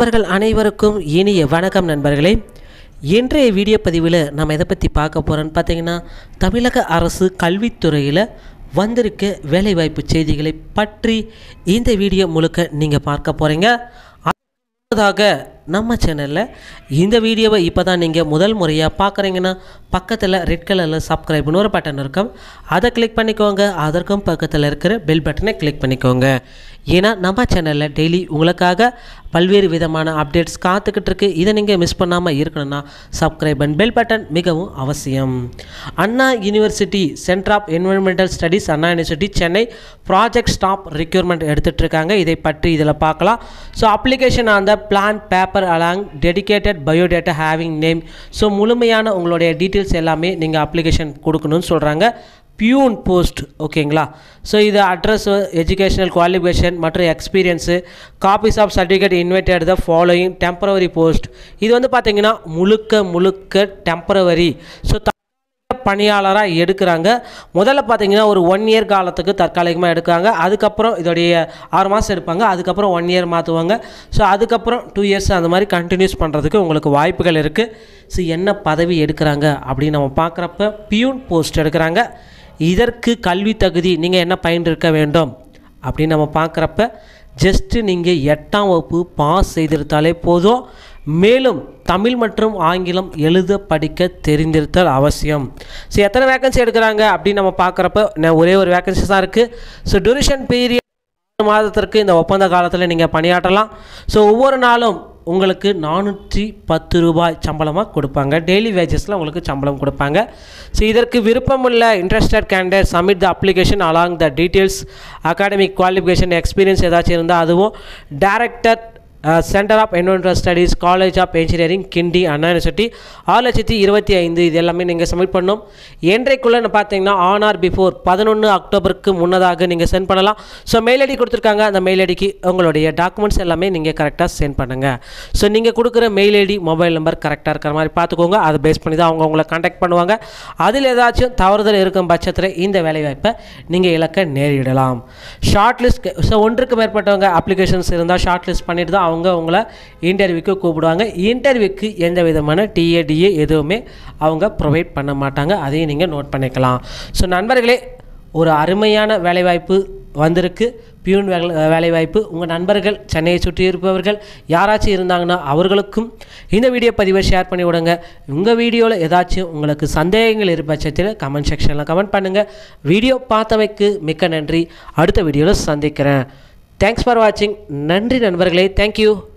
நண்பர்கள் அனைவருக்கும் இனிய வணக்கம் நண்பர்களே இன்றைய வீடியோ பதிவில் நம்ம எதை பற்றி பார்க்க போகிறோன்னு பார்த்தீங்கன்னா தமிழக அரசு கல்வித்துறையில் வந்திருக்க வேலைவாய்ப்பு செய்திகளை பற்றி இந்த வீடியோ முழுக்க நீங்கள் பார்க்க போகிறீங்க அடுத்ததாக நம்ம சேனலில் இந்த வீடியோவை இப்போ தான் நீங்கள் முதல் முறையாக பார்க்குறீங்கன்னா பக்கத்தில் ரெட் கலரில் சப்ஸ்கிரைப்னு ஒரு பட்டன் இருக்கும் அதை கிளிக் பண்ணிக்கோங்க அதற்கும் பக்கத்தில் இருக்கிற பெல் பட்டனை கிளிக் பண்ணிக்கோங்க ஏன்னா நம்ம சேனலில் டெய்லி உங்களுக்காக பல்வேறு விதமான அப்டேட்ஸ் காத்துக்கிட்டு இருக்கு இதை நீங்கள் மிஸ் பண்ணாமல் இருக்கணும்னா சப்ஸ்கிரைப் அண்ட் பெல் பட்டன் மிகவும் அவசியம் Anna university centre of environmental studies Anna university Chennai project staff requirement எடுத்துகிட்டு இருக்காங்க இதை பற்றி இதில் பார்க்கலாம் so application on the plain paper along dedicated biodata having name so முழுமையான உங்களுடைய டீட்டெயில்ஸ் எல்லாமே நீங்கள் அப்ளிகேஷன் கொடுக்கணும்னு சொல்கிறாங்க பியூன் போஸ்ட் ஓகேங்களா ஸோ இது அட்ரஸ் எஜுகேஷனல் குவாலிஃபிகேஷன் மற்றும் experience copies of certificate invited the following temporary post இது வந்து பார்த்தீங்கன்னா முழுக்க முழுக்க டெம்பரவரி ஸோ பணியாளராக எடுக்கிறாங்க முதல்ல பார்த்தீங்கன்னா ஒரு ஒன் இயர் காலத்துக்கு தற்காலிகமாக எடுக்கிறாங்க அதுக்கப்புறம் இதோடைய ஆறு மாதம் எடுப்பாங்க அதுக்கப்புறம் ஒன் இயர் மாற்றுவாங்க ஸோ அதுக்கப்புறம் டூ இயர்ஸ் அந்த மாதிரி கண்டினியூஸ் பண்ணுறதுக்கு உங்களுக்கு வாய்ப்புகள் இருக்குது ஸோ என்ன பதவி எடுக்கிறாங்க அப்படின்னு நம்ம பார்க்குறப்ப பியூன் போஸ்ட் எடுக்கிறாங்க இதற்கு கல்வி தகுதி நீங்கள் என்ன பயின்றிருக்க வேண்டும் அப்படின்னு நம்ம பார்க்குறப்ப ஜஸ்ட்டு நீங்கள் எட்டாம் வகுப்பு பாஸ் செய்திருந்தாலே போதும் மேலும் தமிழ் மற்றும் ஆங்கிலம் எழுத படிக்க தெரிந்திருத்தல் அவசியம் ஸோ எத்தனை வேக்கன்சி எடுக்கிறாங்க அப்படின்னு நம்ம பார்க்குறப்ப ஒரே ஒரு வேக்கன்சி தான் இருக்குது ஸோ டூரேஷன் பீரியட் மாதத்திற்கு இந்த ஒப்பந்த காலத்தில் நீங்கள் பணியாற்றலாம் ஸோ ஒவ்வொரு நாளும் உங்களுக்கு நானூற்றி பத்து ரூபாய் சம்பளமாக கொடுப்பாங்க டெய்லி வேஜஸில் உங்களுக்கு சம்பளம் கொடுப்பாங்க ஸோ இதற்கு விருப்பமுள்ள interested candidate submit the application along the details academic qualification experience ஏதாச்சும் இருந்தால் அதுவும் director centre of environmental studies college of engineering Guindy Anna university ஆறு லட்சத்தி இருபத்தி ஐந்து இது எல்லாமே நீங்கள் சப்மிட் பண்ணணும் என்றைக்குள்ளே பார்த்தீங்கன்னா ஆன் ஆர் பிஃபோர் பதினொன்று அக்டோபருக்கு முன்னதாக நீங்கள் சென்ட் பண்ணலாம் ஸோ மெயில் ஐடி கொடுத்துருக்காங்க அந்த மெயில் ஐடிக்கு உங்களுடைய டாக்குமெண்ட்ஸ் எல்லாமே நீங்கள் கரெக்டாக சென்ட் பண்ணுங்கள் ஸோ நீங்கள் கொடுக்குற மெயில் ஐடி மொபைல் நம்பர் கரெக்டாக இருக்கிற மாதிரி பார்த்துக்கோங்க அதை பேஸ் பண்ணி தான் அவங்க உங்களை காண்டாக்ட் பண்ணுவாங்க அதில் ஏதாச்சும் தவறுதல் இருக்கும் பட்சத்தில் இந்த வேலைவாய்ப்பை நீங்கள் இலக்க நேரிடலாம் ஷார்ட் லிஸ்ட் ஸோ ஒன்றுக்கு மேற்பட்டவங்க அப்ளிகேஷன்ஸ் இருந்தால் ஷார்ட் லிஸ்ட் பண்ணிட்டு தான் அவங்க உங்களை இன்டர்வியூக்கு கூப்பிடுவாங்க இன்டர்வியூக்கு எந்த விதமான டிஏடிஏ எதுவுமே அவங்க ப்ரொவைட் பண்ண மாட்டாங்க அதையும் நீங்கள் நோட் பண்ணிக்கலாம் ஸோ நண்பர்களே ஒரு அருமையான வேலைவாய்ப்பு வந்திருக்கு பியூன் வேலை வேலைவாய்ப்பு உங்கள் நண்பர்கள் சென்னையை சுற்றி இருப்பவர்கள் யாராச்சும் இருந்தாங்கன்னா அவர்களுக்கும் இந்த வீடியோ பதிவை ஷேர் பண்ணி விடுங்க உங்கள் வீடியோவில் ஏதாச்சும் உங்களுக்கு சந்தேகங்கள் இருக்க பட்சத்தில் கமெண்ட் செக்ஷனில் கமெண்ட் பண்ணுங்கள் வீடியோ பார்த்தமைக்கு மிக்க நன்றி அடுத்த வீடியோவில் சந்திக்கிறேன் தேங்க்ஸ் ஃபார் வாட்சிங் நன்றி நண்பர்களே தேங்க்யூ